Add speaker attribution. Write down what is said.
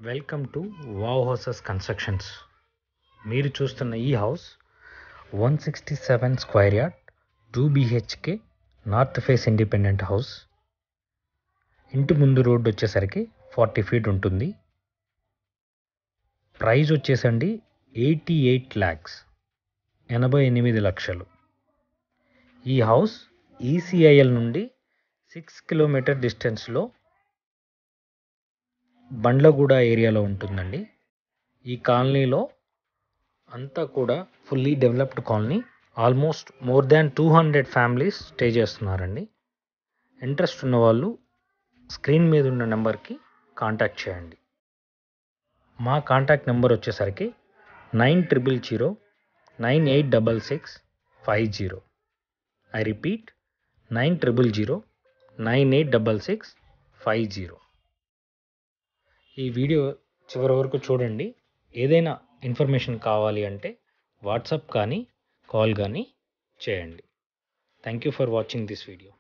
Speaker 1: welcome to wow houses constructions మీరు చూస్తున్న ఈ house one sixty seven square yard two BHK north face independent house ఇంటి ముందు road వచ్చేసరికి ఫార్టీ ఫీట్ ఉంటుంది ప్రైస్ వచ్చేసండి ఎయిటీ ఎయిట్ ల్యాక్స్ ఎనభై ఎనిమిది లక్షలు ఈ హౌస్ ఈసీఐఎల్ నుండి సిక్స్ కిలోమీటర్ డిస్టెన్స్లో బండ్లగూడ ఏరియాలో ఉంటుందండి ఈ కాలనీలో అంతా కూడా fully developed colony almost more than two hundred families stay చేస్తున్నారండి ఇంట్రెస్ట్ ఉన్న వాళ్ళు స్క్రీన్ మీద ఉన్న నెంబర్కి కాంటాక్ట్ చేయండి మా కాంటాక్ట్ నెంబర్ వచ్చేసరికి nine triple zero nine eight double six five zero I repeat nine triple zero nine eight double six five zero ఈ వీడియో చివరి వరకు చూడండి ఏదైనా ఇన్ఫర్మేషన్ కావాలి అంటే వాట్సాప్ కానీ కాల్ కానీ చేయండి thank you for watching this video